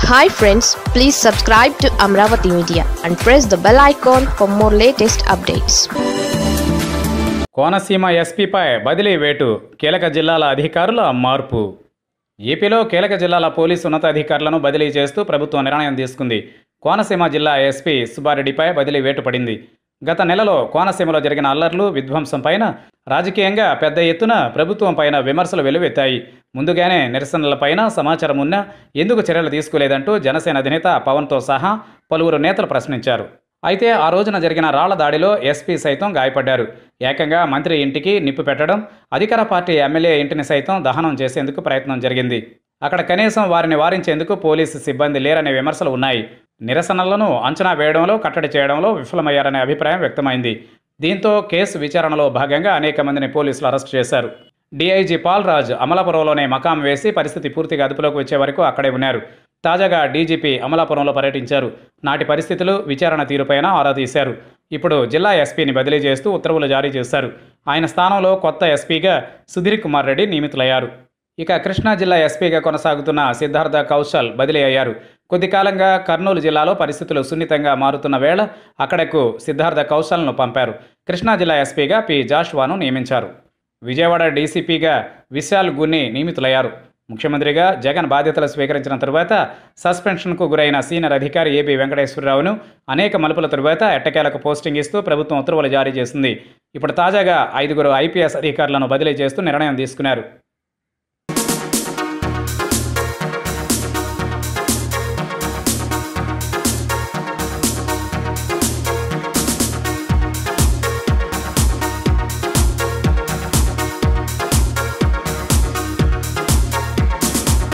hi friends please subscribe to Amaravati media and press the bell icon for more latest updates Konaseema ఎస్పీపై బదిలీ వేటు కీలక జిల్లాల అధికారుల మార్పు ఏపీలో కీలక జిల్లాల పోలీసు ఉన్నతాధికారులను బదిలీ చేస్తూ ప్రభుత్వం నిర్ణయం తీసుకుంది కోనసీమ జిల్లా ఎస్పీ సుబ్బారెడ్డిపై బదిలీ వేటు పడింది గత నెలలో కోనసీమలో జరిగిన అల్లర్లు విధ్వంసం పైన రాజకీయంగా పెద్ద ఎత్తున ప్రభుత్వం పైన విమర్శలు వెలువెత్తాయి ముందుగానే నిరసనలపైన సమాచారం ఉన్నా ఎందుకు చర్యలు తీసుకోలేదంటూ జనసేన అధినేత పవన్తో సహా పలువురు నేతలు ప్రశ్నించారు అయితే ఆ రోజున జరిగిన రాళ్ల దాడిలో ఎస్పీ సైతం గాయపడ్డారు ఏకంగా మంత్రి ఇంటికి నిప్పు పెట్టడం అధికార పార్టీ ఎమ్మెల్యే ఇంటిని సైతం దహనం చేసేందుకు ప్రయత్నం జరిగింది అక్కడ కనీసం వారిని వారించేందుకు పోలీసు సిబ్బంది లేరనే విమర్శలు ఉన్నాయి నిరసనలను అంచనా వేయడంలో కట్టడి చేయడంలో విఫలమయ్యారనే అభిప్రాయం వ్యక్తమైంది దీంతో కేసు విచారణలో భాగంగా అనేక మందిని పోలీసులు అరెస్ట్ చేశారు డీఐజీ పాల్ రాజ్ అమలాపురంలోనే మకాం వేసి పరిస్థితి పూర్తిగా అదుపులోకి వచ్చే వరకు అక్కడే ఉన్నారు తాజాగా డీజీపీ అమలాపురంలో పర్యటించారు నాటి పరిస్థితులు విచారణ తీరుపైన ఆరా తీశారు ఇప్పుడు జిల్లా ఎస్పీని బదిలీ చేస్తూ ఉత్తర్వులు జారీ చేశారు ఆయన స్థానంలో కొత్త ఎస్పీగా సుధీర్ కుమార్ రెడ్డి నియమితులయ్యారు ఇక కృష్ణా జిల్లా ఎస్పీగా కొనసాగుతున్న సిద్ధార్థ కౌశల్ బదిలీ అయ్యారు కొద్ది కాలంగా కర్నూలు జిల్లాలో పరిస్థితులు సున్నితంగా మారుతున్న వేళ అక్కడకు సిద్ధార్థ కౌశల్ను పంపారు కృష్ణా జిల్లా ఎస్పీగా పి జాష్వాను నియమించారు విజయవాడ డీసీపీగా విశాల్ గున్ని నియమితులయ్యారు ముఖ్యమంత్రిగా జగన్ బాధ్యతలు స్వీకరించిన తరువాత సస్పెన్షన్కు గురైన సీనియర్ అధికారి ఏబి వెంకటేశ్వరరావును అనేక మలుపుల తరువాత ఎట్టకేలకు పోస్టింగ్ ఇస్తూ ప్రభుత్వం ఉత్తర్వులు జారీ చేసింది ఇప్పుడు తాజాగా ఐదుగురు ఐపీఎస్ అధికారులను బదిలీ చేస్తూ నిర్ణయం తీసుకున్నారు